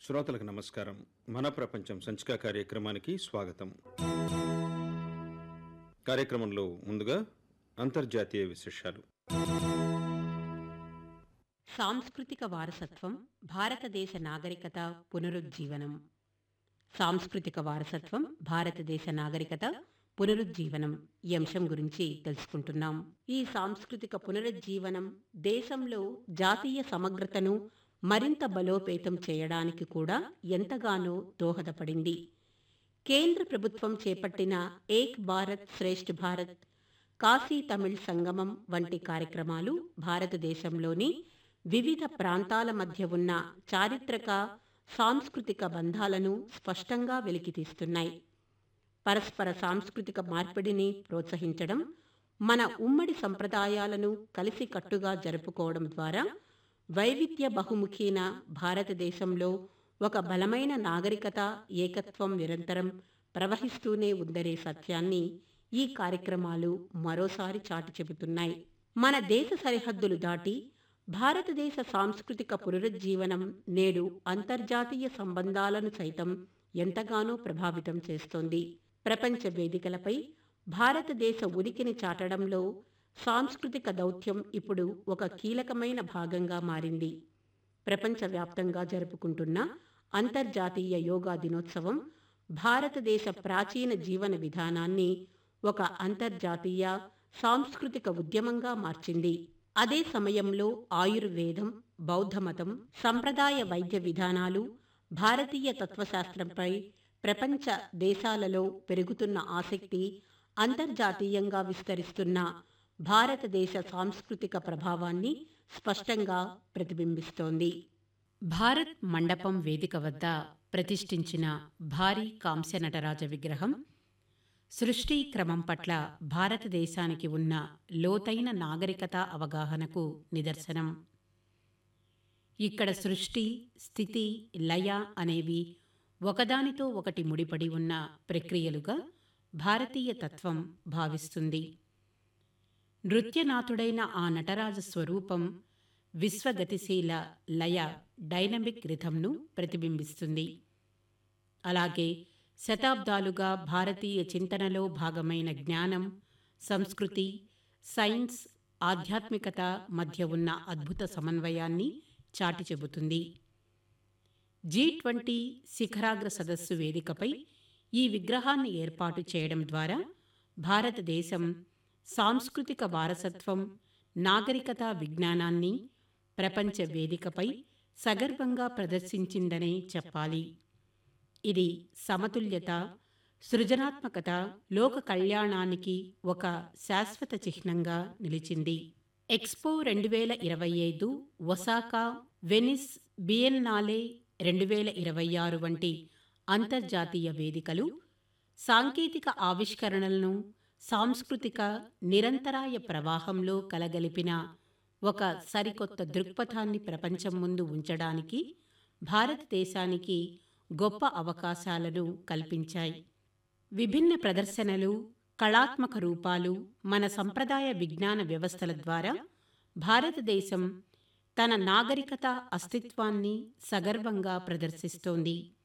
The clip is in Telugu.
శ్రోతలకు నమస్కారం మన ప్రపంచం సంచిక కార్యక్రమానికి స్వాగతం కార్యక్రమంలో ముందుగా అంతర్జాతీయ విశేషాలు సాంస్కృతిక వారసత్వం భారతదేశ నాగరికత పునరుజ్జీవనం సాంస్కృతిక వారసత్వం భారతదేశ నాగరికత పునరుజ్జీవనం ఈ అంశం గురించి తెలుసుకుంటున్నాం ఈ సాంస్కృతిక పునరుజ్జీవనం దేశంలో జాతీయ సమగ్రతను మరింత బలోపేతం చేయడానికి కూడా ఎంతగానో దోహదపడింది కేంద్ర ప్రభుత్వం చేపట్టిన ఏక్ భారత్ శ్రేష్ఠ భారత్ కాశీ తమిళ్ సంగమం వంటి కార్యక్రమాలు భారతదేశంలోని వివిధ ప్రాంతాల మధ్య ఉన్న చారిత్రక సాంస్కృతిక బంధాలను స్పష్టంగా వెలికితీస్తున్నాయి పరస్పర సాంస్కృతిక మార్పిడిని ప్రోత్సహించడం మన ఉమ్మడి సంప్రదాయాలను కలిసికట్టుగా జరుపుకోవడం ద్వారా వైవిధ్య బహుముఖీన భారతదేశంలో ఒక బలమైన నాగరికత ఏకత్వం నిరంతరం ప్రవహిస్తూనే ఉందనే సత్యాన్ని ఈ కార్యక్రమాలు మరోసారి చాటి చెబుతున్నాయి మన దేశ సరిహద్దులు దాటి భారతదేశ సాంస్కృతిక పునరుజ్జీవనం నేడు అంతర్జాతీయ సంబంధాలను సైతం ఎంతగానో ప్రభావితం చేస్తోంది ప్రపంచ వేదికలపై భారతదేశ ఉనికిని చాటడంలో సాంస్కృతిక దౌత్యం ఇప్పుడు ఒక కీలకమైన భాగంగా మారింది ప్రపంచవ్యాప్తంగా జరుపుకుంటున్న అంతర్జాతీయ యోగా దినోత్సవం భారతదేశ ప్రాచీన జీవన విధానాన్ని ఒక అంతర్జాతీయ సాంస్కృతిక ఉద్యమంగా మార్చింది అదే సమయంలో ఆయుర్వేదం బౌద్ధమతం సంప్రదాయ వైద్య విధానాలు భారతీయ తత్వశాస్త్రంపై ప్రపంచ దేశాలలో పెరుగుతున్న ఆసక్తి అంతర్జాతీయంగా విస్తరిస్తున్న భారతదేశ సాంస్కృతిక ప్రభావాన్ని స్పష్టంగా ప్రతిబింబిస్తోంది భారత్ మండపం వేదిక వద్ద ప్రతిష్ఠించిన భారీ కాంస్య నటరాజ విగ్రహం సృష్టి క్రమం పట్ల భారతదేశానికి ఉన్న లోతైన నాగరికత అవగాహనకు నిదర్శనం ఇక్కడ సృష్టి స్థితి లయ అనేవి ఒకదానితో ఒకటి ముడిపడి ఉన్న ప్రక్రియలుగా భారతీయ తత్వం భావిస్తుంది నృత్యనాథుడైన ఆ నటరాజ స్వరూపం విశ్వగతిశీల లయ డైనమిక్ రిథంను ప్రతిబింబిస్తుంది అలాగే శతాబ్దాలుగా భారతీయ చింతనలో భాగమైన జ్ఞానం సంస్కృతి సైన్స్ ఆధ్యాత్మికత మధ్య ఉన్న అద్భుత సమన్వయాన్ని చాటి చెబుతుంది జీ ట్వంటీ శిఖరాగ్ర సదస్సు వేదికపై ఈ విగ్రహాన్ని ఏర్పాటు చేయడం ద్వారా భారతదేశం సాంస్కృతిక వారసత్వం నాగరికత విజ్ఞానాన్ని ప్రపంచ వేదికపై సగర్వంగా ప్రదర్శించిందనే చెప్పాలి ఇది సమతుల్యత సృజనాత్మకత లోక కళ్యాణానికి ఒక శాశ్వత చిహ్నంగా నిలిచింది ఎక్స్పో రెండు వేల ఇరవై ఐదు ఒసాకా వెనిస్ బియన్నాలే రెండు వేల ఇరవై ఆరు వంటి అంతర్జాతీయ వేదికలు సాంకేతిక ఆవిష్కరణలను సాంస్కృతిక నిరంతరాయ ప్రవాహంలో కలగలిపిన ఒక సరికొత్త దృక్పథాన్ని ప్రపంచం ముందు ఉంచడానికి భారతదేశానికి గొప్ప అవకాశాలను కల్పించాయి విభిన్న ప్రదర్శనలు కళాత్మక రూపాలు మన సంప్రదాయ విజ్ఞాన వ్యవస్థల ద్వారా భారతదేశం తన నాగరికత అస్తిత్వాన్ని సగర్వంగా ప్రదర్శిస్తోంది